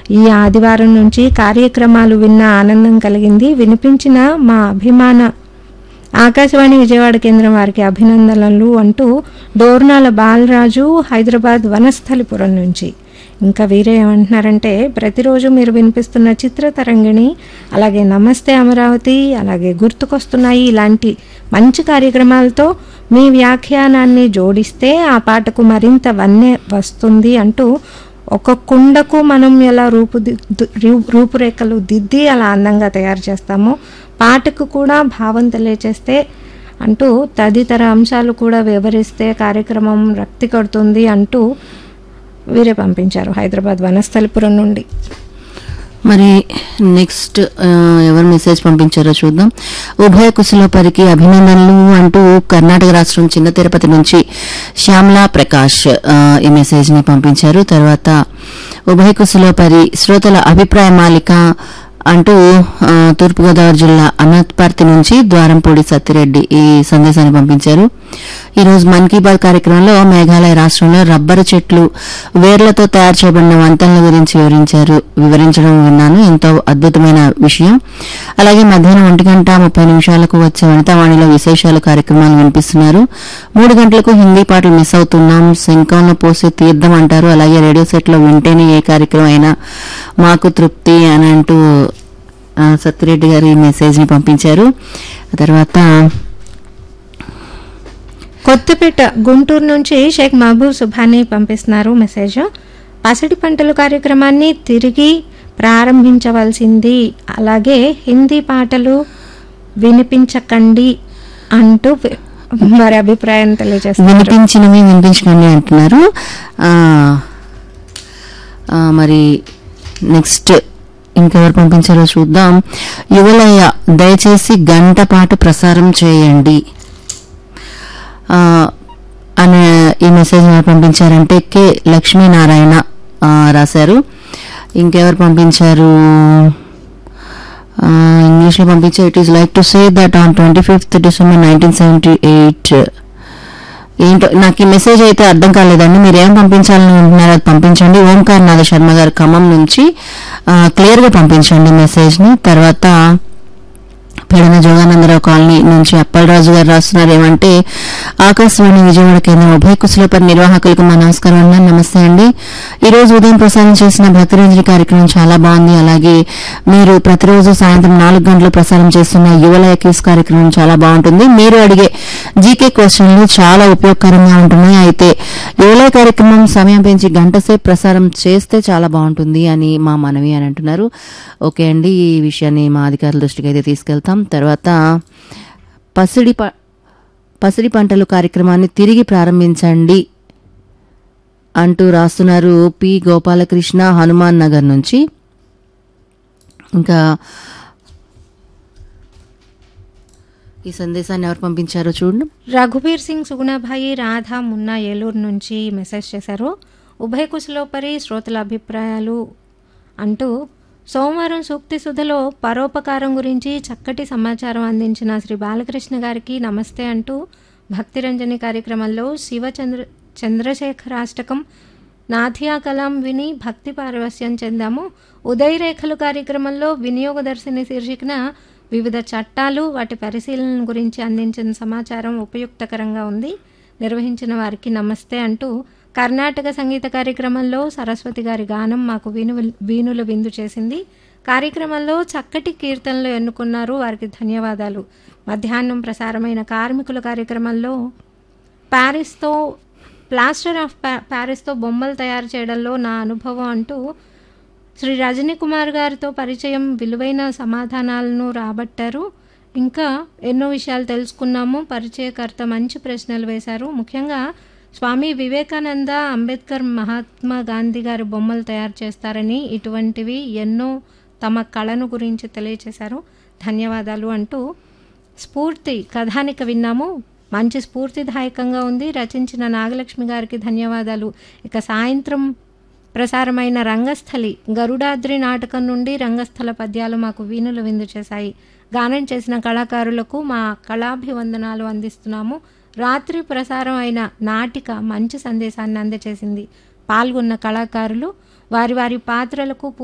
ఈ ఆదివారం నుంచి కార్యక్రమాలు విన్న ఆనందం కలిగింది వినిపించిన మా అభిమాన ఆకాశవాణి విజయవాడ కేంద్రం వారికి అభినందనలు అంటూ డోర్నాల బాలరాజు హైదరాబాద్ వనస్థలిపురం నుంచి ఇంకా వీరే ఏమంటున్నారంటే ప్రతిరోజు మీరు వినిపిస్తున్న చిత్ర తరంగిణి అలాగే నమస్తే అమరావతి అలాగే గుర్తుకొస్తున్నాయి ఇలాంటి మంచి కార్యక్రమాలతో మీ వ్యాఖ్యానాన్ని జోడిస్తే ఆ పాటకు మరింత వన్నె వస్తుంది అంటూ ఒక కుండకు మనం ఎలా రూపుదిద్దు రూ- రూపురేఖలు దిద్ది అలా అందంగా తయారు చేస్తామో పాటకు కూడా భావం తెలియచేస్తే అంటూ తదితర అంశాలు కూడా వివరిస్తే కార్యక్రమం రక్తి కడుతుంది అంటూ వీరే పంపించారు హైదరాబాద్ వనస్థలిపురం నుండి మరి నెక్స్ట్ ఆ, ఎవరు మెసేజ్ పంపించారో చూద్దాం ఉభయ కుశలోపరికి అభినందనలు అంటూ కర్ణాటక రాష్ట్రం చిన్న తిరుపతి నుంచి శ్యామలా ప్రకాష్ ఆ, ఈ మెసేజ్ ని పంపించారు తర్వాత ఉభయ కుశలోపరి శ్రోతల అభిప్రాయ మాలిక అంటూ ఆ, తూర్పుగోదావరి జిల్లా అనంతపర్తి నుంచి ద్వారంపూడి సత్తిరెడ్డి ఈ సందేశాన్ని పంపించారు ఈ రోజు మన్ కీ బాత్ కార్యక్రమంలో మేఘాలయ రాష్ట్రంలో రబ్బరు చెట్లు వేర్లతో తయారు చేయబడిన వంతెనల గురించి వివరించారు వివరించడం విన్నాను ఎంతో అద్భుతమైన విషయం అలాగే మధ్యాహ్నం ఒంటి గంట ముప్పై నిమిషాలకు వచ్చే వనితావాణిలో విశేషాలు కార్యక్రమాలు వినిపిస్తున్నారు మూడు గంటలకు హిందీ పాటలు మిస్ అవుతున్నాం శంఖంలో పోసే తీర్థం అంటారు అలాగే రేడియో సెట్ లో వింటేనే ఏ కార్యక్రమం అయినా మాకు తృప్తి అని అంటూ ఆ, సత్తిరెడ్డి గారు ఈ మెసేజ్ ని పంపించారు ఆ తర్వాత కొత్తపేట గుంటూరు నుంచి షేక్ మహబూబ్ సుభాని పంపిస్తున్నారు మెసేజ్ పసిడి పంటలు కార్యక్రమాన్ని తిరిగి ప్రారంభించవలసింది అలాగే హిందీ పాటలు వినిపించకండి అంటూ వి- వారి అభిప్రాయం తెలియజేస్తున్నారు వినిపించినవి వినిపించకండి అంటున్నారు ఆ, ఆ, మరి నెక్స్ట్ ఇంకెవరు పంపించారో చూద్దాం యువలయ్య దయచేసి గంట పాటు ప్రసారం చేయండి ఆ, అనే ఈ మెసేజ్ ఎవరు పంపించారంటే కె లక్ష్మీనారాయణ ఆ, రాశారు ఇంకెవరు పంపించారు ఇంగ్లీష్లో పంపించారు it is like to say that on twenty fifth December nineteen seventy eight ఏంటో నాకు ఈ మెసేజ్ అయితే అర్థం కాలేదండి మీరు ఏం పంపించాలని ఉంటున్నారో అది పంపించండి ఓంకార్ నాథ శర్మ గారు ఖమ్మం నుంచి క్లియర్ గా పంపించండి మెసేజ్ ని తర్వాత పెడన జోగానందరావు కాలనీ నుంచి అప్పలరాజు గారు రాస్తున్నారు ఏమంటే ఆకాశవాణి విజయవాడ కేంద్రం ఉభయ కుశలపరి నిర్వాహకులకు మా నమస్కారం అన్న నమస్తే అండి ఈ రోజు ఉదయం ప్రసారం చేసిన భక్తిరంజని కార్యక్రమం చాలా బాగుంది అలాగే మీరు ప్రతిరోజు సాయంత్రం నాలుగు గంటలు ప్రసారం చేస్తున్న యువలయ క్యూస్ కార్యక్రమం చాలా బాగుంటుంది మీరు అడిగే జీకే క్వశ్చన్లు చాలా ఉపయోగకరంగా ఉంటున్నాయి అయితే యువలయ కార్యక్రమం సమయం పెంచి గంట సేపు ప్రసారం చేస్తే చాలా బాగుంటుంది అని మా మనవి అని అంటున్నారు ఓకే అండి ఈ విషయాన్ని మా అధికారుల దృష్టికి అయితే తీసుకెళ్తాం తర్వాత పసిడి ప పసిడి పంటలు కార్యక్రమాన్ని తిరిగి ప్రారంభించండి అంటూ రాస్తున్నారు పి గోపాలకృష్ణ హనుమాన్ నగర్ నుంచి ఇంకా ఈ సందేశాన్ని ఎవరు పంపించారో చూడండి రఘుబీర్ సింగ్ సుగుణభాయి రాధా మున్నా ఏలూరు నుంచి మెసేజ్ చేశారు ఉభయ కుశలోపరి శ్రోతల అభిప్రాయాలు అంటూ సోమవారం సూక్తి సుధలో పరోపకారం గురించి చక్కటి సమాచారం అందించిన శ్రీ బాలకృష్ణ గారికి నమస్తే అంటూ భక్తిరంజని కార్యక్రమంలో శివచంద్ర చంద్రశేఖరాష్టకం నాథియా కలాం విని భక్తి పారవస్యం చెందాము ఉదయ్ రేఖలు కార్యక్రమంలో వినియోగదర్శిని శీర్షికన వివిధ చట్టాలు వాటి పరిశీలన గురించి అందించిన సమాచారం ఉపయుక్తకరంగా ఉంది నిర్వహించిన వారికి నమస్తే అంటూ కర్ణాటక సంగీత కార్యక్రమంలో సరస్వతి గారి గానం మాకు వీణు వీణుల విందు చేసింది కార్యక్రమంలో చక్కటి కీర్తనలు ఎన్నుకున్నారు వారికి ధన్యవాదాలు మధ్యాహ్నం ప్రసారమైన కార్మికుల కార్యక్రమంలో ప్యారిస్తో ప్లాస్టర్ ఆఫ్ ప్యా ప్యారిస్తో బొమ్మలు తయారు చేయడంలో నా అనుభవం అంటూ శ్రీ రజనీ కుమార్ గారితో పరిచయం విలువైన సమాధానాలను రాబట్టారు ఇంకా ఎన్నో విషయాలు తెలుసుకున్నాము పరిచయకర్త మంచి ప్రశ్నలు వేశారు ముఖ్యంగా స్వామి వివేకానంద అంబేద్కర్ మహాత్మా గాంధీ గారి బొమ్మలు తయారు చేస్తారని ఇటువంటివి ఎన్నో తమ కళను గురించి తెలియచేశారు ధన్యవాదాలు అంటూ స్ఫూర్తి కథానిక విన్నాము మంచి స్ఫూర్తిదాయకంగా ఉంది రచించిన నాగలక్ష్మి గారికి ధన్యవాదాలు ఇక సాయంత్రం ప్రసారమైన రంగస్థలి గరుడాద్రి నాటకం నుండి రంగస్థల పద్యాలు మాకు వీణులు విందు చేశాయి గానం చేసిన కళాకారులకు మా కళాభివందనాలు అందిస్తున్నాము రాత్రి ప్రసారం అయిన నాటిక మంచి సందేశాన్ని అందజేసింది పాల్గొన్న కళాకారులు వారి వారి పాత్రలకు